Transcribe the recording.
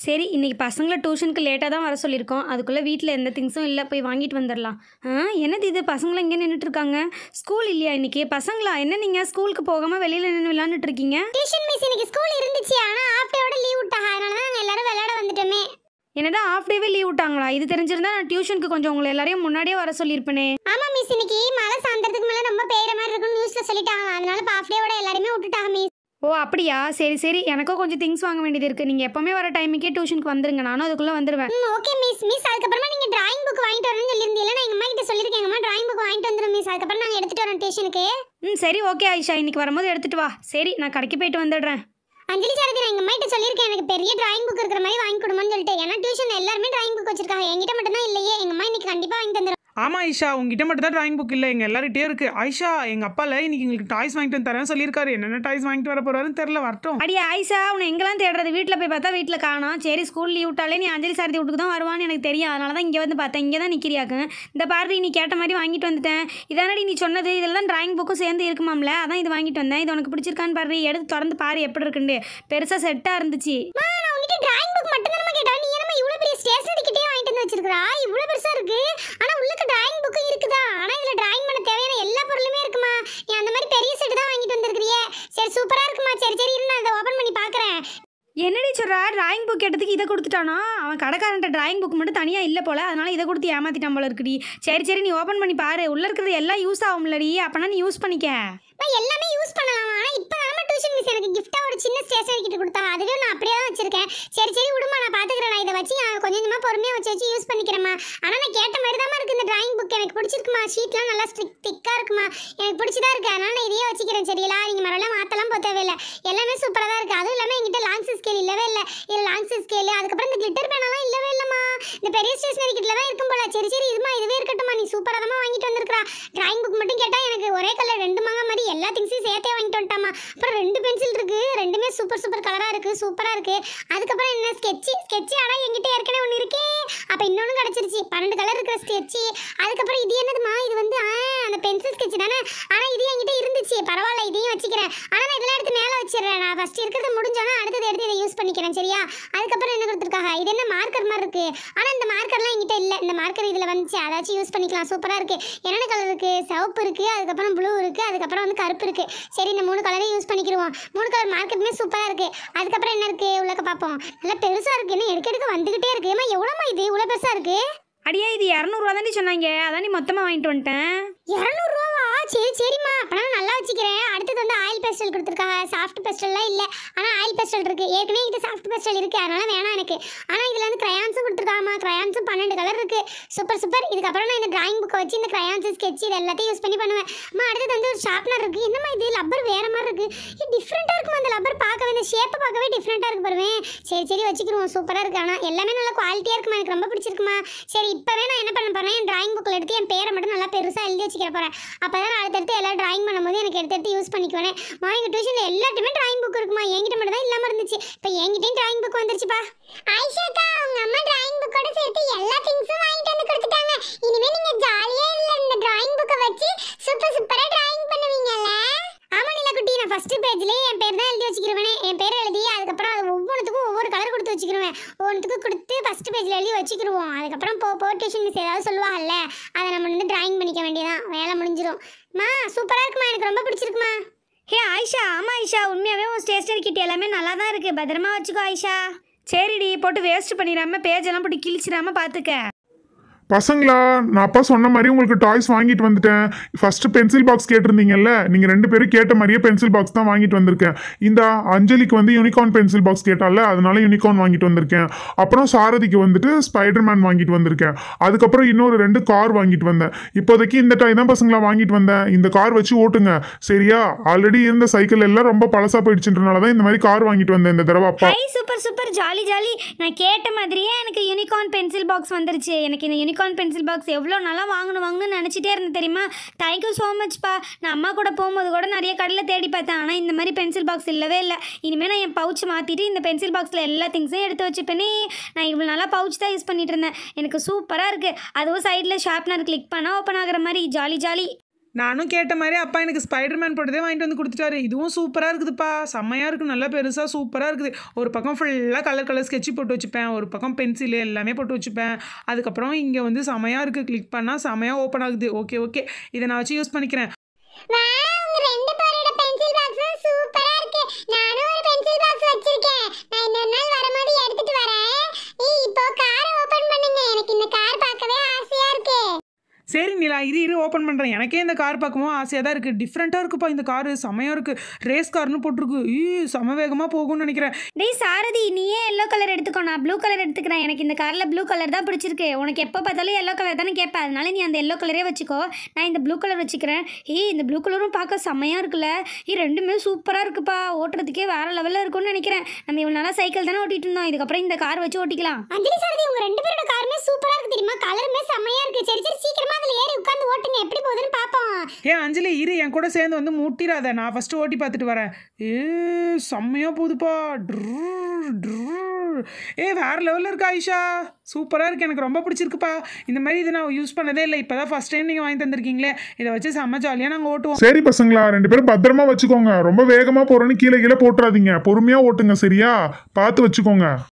சரி இன்னைக்கு பசங்களை டியூஷனுக்கு லேட்டாக தான் வர சொல்லியிருக்கோம் அதுக்குள்ளே வீட்டில் எந்த திங்ஸும் இல்லை போய் வாங்கிட்டு வந்துடலாம் ஆ என்னது இது பசங்களை இங்கே நின்றுட்டு இருக்காங்க ஸ்கூல் இல்லையா இன்னைக்கு பசங்களா என்ன நீங்கள் ஸ்கூலுக்கு போகாமல் வெளியில் நின்று விளாண்டுட்டு இருக்கீங்க டியூஷன் மிஸ் இன்னைக்கு ஸ்கூல் இருந்துச்சு ஆனா ஹாஃப் டேவோட லீவ் விட்டாங்க அதனால தான் நாங்க எல்லாரும் விளையாட வந்துட்டோமே என்னதான் ஆஃப் டேவே லீவ் விட்டாங்களா இது தெரிஞ்சிருந்தா நான் டியூஷனுக்கு கொஞ்சம் உங்களை எல்லாரையும் முன்னாடியே வர சொல்லியிருப்பேனே ஆமா மிஸ் இன்னைக்கு மழை சாயந்தரத்துக்கு மேல ரொம்ப பெய்யற மாதிரி இருக்குன்னு நியூஸ்ல சொல்லிட்டாங்க அதனால இப்ப ஹாஃப் டேவோட எல்லாருமே விட்டுட்டாங்க மிஸ் ஓ அப்படியா சரி சரி எனக்கும் கொஞ்சம் திங்ஸ் வாங்க வேண்டியது இருக்குது நீங்கள் எப்போவுமே வர டைமுக்கே டியூஷனுக்கு வந்துருங்க நானும் அதுக்குள்ளே வந்துடுவேன் ம் ஓகே மிஸ் மிஸ் அதுக்கப்புறமா நீங்க டிராயிங் புக் வாங்கிட்டு வரணும்னு சொல்லியிருந்தீங்க நான் எங்க அம்மா கிட்ட சொல்லியிருக்கேன் எங்க அம்மா டிராயிங் புக் வாங்கிட்டு வந்துடும் மிஸ் அதுக்கப்புறம் நாங்க எடுத்துட்டு வரோம் டியூஷனுக்கு ம் சரி ஓகே ஆயிஷா இன்னைக்கு வரும்போது எடுத்துகிட்டு வா சரி நான் கடைக்கு போயிட்டு வந்துடுறேன் அஞ்சலி சாரதி நான் எங்க அம்மா கிட்ட சொல்லியிருக்கேன் எனக்கு பெரிய டிராயிங் புக் இருக்கிற மாதிரி வாங்கி கொடுமான்னு சொல்லிட்டு ஏன்னா டியூஷன் எல்லாருமே டிராயிங் புக் வச்சிருக்காங்க என்கிட்ட மட்டும் தான் இல்லையே எங்க அம்மா இன்னைக்கு கண்டிப்பா வாங்கி தந்துடும் ஆமா ஐஷா உங்ககிட்ட மட்டும் தான் டிராயிங் புக் இல்லை எங்க எல்லார்கிட்டயும் இருக்கு ஐஷா எங்க அப்பால இன்னைக்கு எங்களுக்கு டாய்ஸ் வாங்கிட்டு வந்து தரேன் சொல்லியிருக்காரு என்னென்ன டாய்ஸ் வாங்கிட்டு வர போறாருன்னு தெரியல வரட்டும் அடி ஆயிஷா உன்னை எங்கெல்லாம் தேடுறது வீட்டில் போய் பார்த்தா வீட்டில் காணோம் சரி ஸ்கூல் லீவ் விட்டாலே நீ அஞ்சலி சாரதி வீட்டுக்கு தான் வருவான்னு எனக்கு தெரியும் அதனால தான் இங்கே வந்து பார்த்தேன் இங்கே தான் நிற்கிறியாக்கு இந்த பாரதி நீ கேட்ட மாதிரி வாங்கிட்டு வந்துட்டேன் இதானடி நீ சொன்னது இதில் தான் டிராயிங் புக்கும் சேர்ந்து இருக்குமாம்ல அதான் இது வாங்கிட்டு வந்தேன் இது உனக்கு பிடிச்சிருக்கான்னு பாரு எடுத்து திறந்து பாரு எப்படி இருக்குன்னு பெருசாக செட்டாக இருந்துச்சு அம்மா, நான் உன்கிட்ட டிராயிங் புக் மட்டும் தான் கேட்டேன் நீ என்னமா இவ்வளவு பெரிய ஸ்டேஷனரி கிட்டே வாங்கிட்டு வந்து வச்சிருக்கா இவ்வளவு பெருசா இருக்கு ஆனா உள்ளுக்கு டிராயிங் புக்கும் இருக்குதா ஆனா இதுல டிராயிங் பண்ண தேவையான எல்லா பொருளுமே இருக்குமா நீ அந்த மாதிரி பெரிய செட் தான் வாங்கிட்டு வந்திருக்கிறியே சரி சூப்பரா இருக்குமா சரி சரி இரு நான் அதை ஓபன் பண்ணி பாக்குறேன் என்னடி சொல்கிறா டிராயிங் புக் எடுத்துக்கு இதை கொடுத்துட்டானா அவன் கடைக்காரன்ட்ட டிராயிங் புக் மட்டும் தனியாக இல்லை போல அதனால இதை கொடுத்து ஏமாத்திட்டான் போல இருக்குடி சரி சரி நீ ஓப்பன் பண்ணி பாரு உள்ளே இருக்கிறது எல்லாம் யூஸ் ஆகும்லடி அப்போனா நீ யூஸ் பண்ணிக்க நான் எல்லாமே யூஸ் பண்ணலாம் ஆனா இப்போ நம்ம டியூஷன் மிஸ் எனக்கு கிஃப்டா ஒரு சின்ன ஸ்டேஷனரி கிட்ட கொடுத்தாங்க அதுவே நான் அப்படியே தான் வச்சிருக்கேன் சரி சரி விடுமா நான் பாத்துக்கிறேன் நான் இதை வச்சு நான் கொஞ்சம் கொஞ்சமா பொறுமையா வச்சு வச்சு யூஸ் பண்ணிக்கிறேம்மா ஆனா நான் கேட்ட மாதிரி தான் இருக்கு இந்த டிராயிங் புக் எனக்கு பிடிச்சிருக்குமா ஷீட்லாம் நல்லா ஸ்டிக் திக்கா இருக்குமா எனக்கு பிடிச்சதா இருக்கு அதனால நான் இதையே வச்சுக்கிறேன் சரிங்களா நீங்க மறுபடியும் மாத்தலாம் போக தேவையில்லை எல்லாமே சூப்பரா தான் இருக்கு அதுவும் இல்லாம என்கிட்ட லாங் ஸ்கேல் இல்லவே இல்லை இது லாங் ஸ்கேல் அதுக்கப்புறம் இந்த கிளிட்டர் பேனெல்லாம் இல்லவே இல்லைம்மா இந்த பெரிய ஸ்டேஷனரி கிட்ட தான் இருக்கும் போல சரி சரி இதுமா இதுவே இருக்கட்டும்மா நீ சூப்பரா தான் வாங்கிட்டு வந்திருக்கா டிராயிங் புக் மட்டும் கேட்டா எனக்கு ஒரே கலர் ரெண்டு மாங்க மாதிரி எல்லா திங்ஸையும் சேர்த்தே வாங்கிட்டு வந்துட்டாமா அப்புறம் ரெண்டு பென்சில் இருக்கு ரெண்டுமே சூப்பர் சூப்பர் கலரா இருக்கு சூப்பரா இருக்கு அதுக்கப்புறம் என்ன ஸ்கெட்ச் ஸ்கெட்ச் ஆனா என்கிட்ட ஏற்கனவே ஒன்று இருக்கே அப்ப இன்னொன்னு கிடைச்சிருச்சு பன்னெண்டு கலர் இருக்கிற ஸ்கெட்ச் அதுக்கப்புறம் இது என்னதுமா இது வந்து ஆ, அந்த பென்சில் ஸ்கெட்ச் தானே ஆனா இது என்கிட்ட இருந்துச்சு பரவாயில்ல இதையும் வச்சுக்கிறேன் ஆனா நான் இதெல்லாம் எடுத்து மேல வச்சிடுறேன் நான் ஃபர்ஸ்ட் இருக்கிறது முடிஞ்சோன்னா அடுத்தது எடுத்து இதை யூஸ் பண்ணிக்கிறேன் சரியா அதுக்கப்புறம் என்ன கொடுத்துருக்காங்க இது என்ன மார்க்கர் மாதிரி இருக்கு ஆனா இந்த மார்க்கர்லாம் என்கிட்ட இல்ல இந்த மார்க்கர் இதுல வந்துச்சு அதாச்சும் யூஸ் பண்ணிக்கலாம் சூப்பரா இருக்கு என்னென்ன கலர் இருக்கு சிவப்பு இருக்கு அதுக்கப்புறம் ப்ளூ இருக்கு அதுக்கப்புறம் வந்து கருப்பு இருக்கு சரி இந்த மூணு கலரையும் யூஸ் பண்ணிக்கிடுவோம் மூணு கலர் மார்க்கெட்டுமே சூப்பரா இருக்கு அதுக்கப்புறம் என்ன இருக்கு உள்ளக்க பார்ப்போம் நல்லா பெருசா இருக்கு என்ன எடுக்க எடுக்க வந்துகிட்டே இருக்கு ஏமா எவ்வளோமா இது இவ்வளோ பெருசா இருக்கு அடியே இது இரநூறுவா தானே சொன்னாங்க அதான் நீ மொத்தமாக வாங்கிட்டு வந்துட்டேன் இரநூறுவாவா சரி சரிம்மா அப்பனா நான் நல்லா வச்சுக்கிறேன் அடுத்தது வந்து ஆயில் பேஸ்டல் கொடுத்துருக்காங்க சாஃப்ட் பேஸ்டல்லாம் இல்லை ஆனால் ஆயில் பேஸ்டல் இருக்கு ஏற்கனவே இது சாஃப்ட் பேஸ்டல் இருக்கு அதனால வேணாம் எனக்கு ஆனால் இதில் வந்து கிரையான்ஸும் கொடுத்துருக்காமா கிரையான்ஸும் பன்னெண்டு கலர் இருக்கு சூப்பர் சூப்பர் இதுக்கப்புறம் நான் இந்த டிராயிங் புக்கை வச்சு இந்த கிரையான்ஸ் ஸ்கெட்ச் இது எல்லாத்தையும் யூஸ் பண்ணி பண்ணுவேன் அம்மா அடுத்தது வந்து ஒரு ஷார்ப்னர் இருக்கு என்னம்மா இது லப்பர் வேற மாதிரி இருக்கு இது டிஃப்ரெண்ட்டாக இருக்குமா அந்த லப்பர் பார்க்கவே இந்த ஷேப்பை பார்க்கவே டிஃப்ரெண்ட்டாக இருக்கு பாருவேன் சரி சரி வச்சுக்கிருவோம் சூப்பராக இருக்கு ஆனால் எல்லாமே நல்லா குவாலிட்டியாக இருக்குமா எனக்கு ரொம்ப பிடிச்சிருக்குமா சரி இப்போவே நான் என்ன பண்ண போறேன் என் டிராயிங் புக்கில் எடுத்து என் பேரை மட்டும் நல்லா பெருசாக எழுதி வச்சுக்கிற போகிறேன் அப்போ தான் நான் அடுத்தடுத்து எல்லாம் டிராயிங் பண்ணும்போது எனக்கு எடுத்து எடுத்து யூஸ் பண்ணிக்குவேன் மா எங்கள் டியூஷனில் எல்லாத்துமே டிராயிங் புக் இருக்குமா என்கிட்ட மட்டும் தான் இல்லாமல் இருந்துச்சு இப்போ என்கிட்டயும் டிராயிங் புக் வந்துருச்சுப்பா ஐஷாக்கா உங்க அம்மா டிராயிங் புக்கோட சேர்த்து எல்லா திங்ஸும் வாங்கிட்டு வந்து கொடுத்துட்டாங்க இனிமே நீங்க ஜாலியா இல்ல இந்த டிராயிங் புக்கை வச்சு சூப்பர் சூப்பரா டிராயிங் பண்ணுவீங்கல்ல ஆமா நிலக்குட்டி நான் ஃபர்ஸ்ட் பேஜ்லயே என் பேர் தான் எழுதி வச்சுக்கிருவேன் என் பேர் எழுதி அதுக்கப்புறம் அது ஒவ்வொன்றுத்துக்கும் ஒவ்வொரு கலர் கொடுத்து வச்சுக்கிருவேன் ஒவ்வொன்றுத்துக்கும் கொடுத்து ஃபர்ஸ்ட் பேஜ்ல எழுதி வச்சுக்கிருவோம் அதுக்கப்புறம் போ போ டியூஷன் மிஸ் ஏதாவது சொல்லுவாங்கல்ல அதை நம்ம வந்து டிராயிங் பண்ணிக்க வேண்டியதான் வேலை முடிஞ்சிடும் மா சூப்பரா இருக்குமா எனக்கு ரொம்ப பிடிச்சிருக்குமா ஹே ஆயிஷா ஆமாம் ஆயிஷா உண்மையாகவே உன் ஸ்டேஷனரி கிட்ட எல்லாமே நல்லா தான் இருக்குது பத்திரமா வச்சுக்கோ ஆயிஷா சரிடி போட்டு வேஸ்ட் பண்ணிடாம பேஜெல்லாம் போட்டு கிழிச்சிடாம பார்த்துக்க பசங்களா நான் அப்பா சொன்ன மாதிரி உங்களுக்கு டாய்ஸ் வாங்கிட்டு வந்துட்டேன் ஃபர்ஸ்ட் பென்சில் பாக்ஸ் கேட்டிருந்தீங்கல்ல நீங்க ரெண்டு பேரும் கேட்ட மாதிரியே பென்சில் பாக்ஸ் தான் வாங்கிட்டு வந்திருக்கேன் இந்த அஞ்சலிக்கு வந்து யூனிகார்ன் பென்சில் பாக்ஸ் கேட்டால அதனால யூனிகார்ன் வாங்கிட்டு வந்திருக்கேன் அப்புறம் சாரதிக்கு வந்துட்டு ஸ்பைடர் மேன் வாங்கிட்டு வந்திருக்கேன் அதுக்கப்புறம் இன்னொரு ரெண்டு கார் வாங்கிட்டு வந்தேன் இப்போதைக்கு இந்த டாய் தான் பசங்களா வாங்கிட்டு வந்தேன் இந்த கார் வச்சு ஓட்டுங்க சரியா ஆல்ரெடி இருந்த சைக்கிள் எல்லாம் ரொம்ப பழசா போயிடுச்சுன்றனால தான் இந்த மாதிரி கார் வாங்கிட்டு வந்தேன் இந்த தடவை அப்பா hi super super jolly jolly நான் கேட்ட மாதிரியே எனக்கு யூனிகார்ன் பென்சில் பாக்ஸ் வந்துருச்சு எனக்கு இந்த யூனிகார்ன் பென்சில் பாக்ஸ் எவ்வளோ நல்லா வாங்கணும் வாங்கணும்னு நினச்சிட்டே இருந்தேன் தெரியுமா தேங்க்யூ ஸோ மச்ப்பா நான் அம்மா கூட போகும்போது கூட நிறைய கடையில் தேடி பார்த்தேன் ஆனால் இந்த மாதிரி பென்சில் பாக்ஸ் இல்லவே இல்லை இனிமேல் நான் என் பவுச் மாற்றிட்டு இந்த பென்சில் பாக்ஸில் எல்லா திங்ஸையும் எடுத்து வச்சுப்பேனே நான் இவ்வளோ நல்லா பவுச் தான் யூஸ் பண்ணிட்டு இருந்தேன் எனக்கு சூப்பராக இருக்குது அதுவும் சைடில் ஷார்ப்னர் கிளிக் பண்ணால் ஓப்பன் ஆகுற மாதிரி ஜாலி ஜாலி நானும் கேட்ட மாதிரி அப்பா எனக்கு ஸ்பைடர்மேன் போட்டதே வாங்கிட்டு வந்து கொடுத்துட்டாரு இதுவும் சூப்பராக இருக்குதுப்பா செம்மையாக இருக்குது நல்லா பெருசாக சூப்பராக இருக்குது ஒரு பக்கம் ஃபுல்லாக கலர் கலர் ஸ்கெட்ச் போட்டு வச்சுப்பேன் ஒரு பக்கம் பென்சில் எல்லாமே போட்டு வச்சுப்பேன் அதுக்கப்புறம் இங்கே வந்து செமையாக இருக்குது கிளிக் பண்ணால் செமையாக ஓப்பன் ஆகுது ஓகே ஓகே இதை நான் வச்சு யூஸ் பண்ணிக்கிறேன் வாவ் உங்க ரெண்டு பேரோட பென்சில் பாக்ஸும் சூப்பரா இருக்கு நானும் ஒரு பென்சில் பாக்ஸ் வச்சிருக்கேன் நான் இன்னொரு நாள் வரும்போது எடுத்துட்டு வரேன் ஏய் இப்போ காரை ஓபன் பண்ணுங்க எனக்கு இந்த கார் பார்க்கவே ஆசையா இருக்கு சரி நிலா இரு இரு ஓப்பன் பண்ணுறேன் எனக்கே இந்த கார் பார்க்கவும் ஆசையாக தான் இருக்குது டிஃப்ரெண்ட்டாக இருக்குப்பா இந்த காரு செமையாக இருக்குது ரேஸ் கார்னு போட்டிருக்கு ஈ செம வேகமாக போகும்னு நினைக்கிறேன் டேய் சாரதி நீயே எல்லோ கலர் எடுத்துக்கோ நான் ப்ளூ கலர் எடுத்துக்கிறேன் எனக்கு இந்த காரில் ப்ளூ கலர் தான் பிடிச்சிருக்கு உனக்கு எப்போ பார்த்தாலும் எல்லோ கலர் தானே கேட்பேன் அதனால நீ அந்த எல்லோ கலரே வச்சுக்கோ நான் இந்த ப்ளூ கலர் வச்சுக்கிறேன் ஏய் இந்த ப்ளூ கலரும் பார்க்க செம்மையாக இருக்குல்ல ஏய் ரெண்டுமே சூப்பராக இருக்குப்பா ஓட்டுறதுக்கே வேறு லெவலில் இருக்கும்னு நினைக்கிறேன் நம்ம இவ்வளோ நாளாக சைக்கிள் தானே ஓட்டிட்டு இருந்தோம் இதுக்கப்புறம் இந்த கார் வச்சு ஓட்டிக்கலாம் அஞ்சலி சாரதி உங்க ரெண்டு பேரோட காருமே சூப்பரா இருக்கு தெரியுமா கலருமே செம்மையா இருக்கு சரி சரி சீக்கிரமா அதுல ஏறி உட்கார்ந்து ஓட்டுங்க எப்படி போகுதுன்னு பாப்போம் ஏ அஞ்சலி இரு என் கூட சேர்ந்து வந்து முட்டிடாத நான் ஃபஸ்ட்டு ஓட்டி பார்த்துட்டு வரேன் ஏ செம்மையாக போகுதுப்பா ட்ரூர், ட்ரூர். ஏ வேறு லெவலில் இருக்கு ஆயிஷா சூப்பராக இருக்கு எனக்கு ரொம்ப பிடிச்சிருக்குப்பா இந்த மாதிரி இதை நான் யூஸ் பண்ணதே இல்லை இப்போ தான் ஃபஸ்ட் டைம் நீங்கள் வாங்கி தந்திருக்கீங்களே இதை வச்சு செம்ம ஜாலியாக நாங்கள் ஓட்டுவோம் சரி பசங்களா ரெண்டு பேரும் பத்திரமா வச்சுக்கோங்க ரொம்ப வேகமா போறோன்னு கீழே கீழே போட்டுறாதீங்க பொறுமையா ஓட்டுங்க சரியா பார்த்து வச்சுக்கோங்க